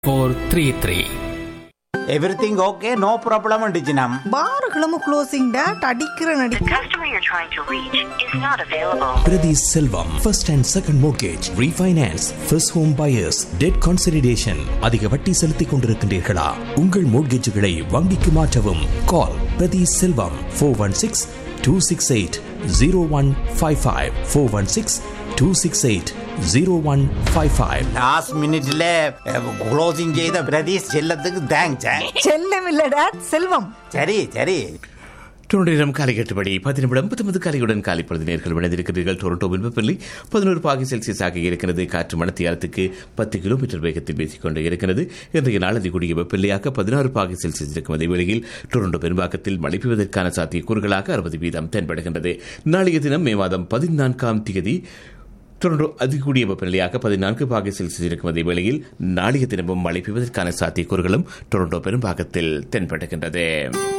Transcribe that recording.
Four three three everything okay no problem டிஜினம் பாருகளும் closing date அடிக்கிற The நடிக்க customer you're trying to reach is not available. Priti Selvam, first and second mortgage, refinance, first home buyers, debt consolidation. அதிக வட்டி செலுத்திக் கொண்டிருக்கின்றீர்களா உங்கள் மோட்கேஜுகளை வங்கிக்கு மாற்றவும் கால் பிரதி Selvam four one six two six eight zero one five five four one six two six eight zero one five five last மினிட்ல closing செய்த பிரதீஷ் செல்லத்துக்கு தேங்க்ஸ் செல்லம் இல்ல டேட் செல்வம் சரி சரி டொரண்டோ காலை எட்டுபடி பத்து நிமிடம் பத்தொன்பது காலையுடன் காலை பொழுது நேர்கள் விளைந்திருக்கிறீர்கள் டொரண்டோவில் வெப்பநிலை பதினோரு பாகை செல்சியஸ் ஆக இருக்கிறது காற்று மணத்தியாலத்துக்கு பத்து கிலோமீட்டர் வேகத்தில் வீசிக் கொண்டு இருக்கிறது இன்றைய நாள் அதிகூடிய வெப்பநிலையாக பதினாறு பாகை செல்சியஸ் இருக்கும் அதே வேளையில் டொரண்டோ பெரும்பாக்கத்தில் மழை பெய்வதற்கான சாத்தியக்கூறுகளாக அறுபது வீதம் தென்படுகின்றது நாளைய தினம் மே மாதம் பதினான்காம் தேதி டொரண்டோ அதிகூடிய வெப்பநிலையாக பதினான்கு பாகை செல்சியஸ் இருக்கும் அதே வேளையில் நாளைய தினமும் மழை பெய்வதற்கான சாத்தியக்கூறுகளும் டொரண்டோ பெரும்பாக்கத்தில் தென்படுகின்றது